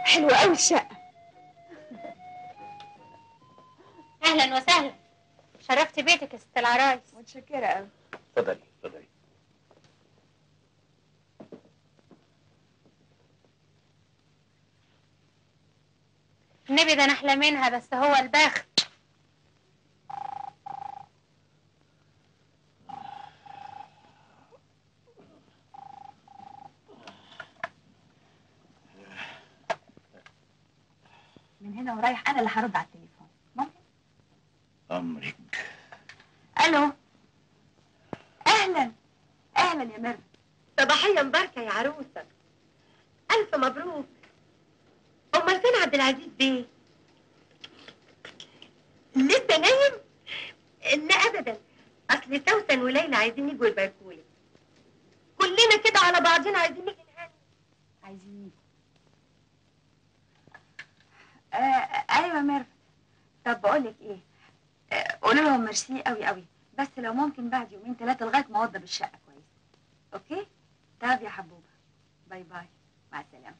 حلوه قوي الشقه اهلا وسهلا شرفت بيتك يا ست العرايس متشكره قوي اتفضلي اتفضلي النبي ده نحلى منها بس هو البخت من هنا ورايح انا اللي هرد على التليفون ممكن امرك الو اهلا اهلا يا ميرفت صباحية مباركة يا عروسة ألف مبروك أمال فين عبد العزيز بيه؟ لسه نايم؟ لا أبدا أصل سوسن وليلى عايزين يجوا يباركولي كلنا كده على بعضنا عايزين نيجي نهني عايزين آه ايوه يا ميرفت طب بقول لك ايه آه قولوا لهم ميرسي قوي قوي بس لو ممكن بعد يومين ثلاثه لغايه ما اوضب الشقه كويس اوكي طب يا حبوبه باي باي مع السلامه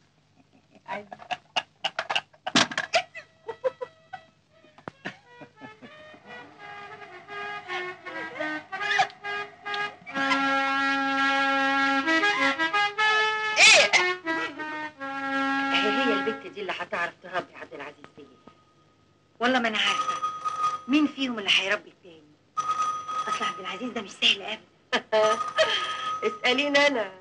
إيه؟ هي هي البت دي اللي هتعرف تربي عبد العزيز بيه والله ما أنا عارفة مين فيهم اللي هيربي التاني أصل عبد العزيز ده مش سهل أبدا اسأليني أنا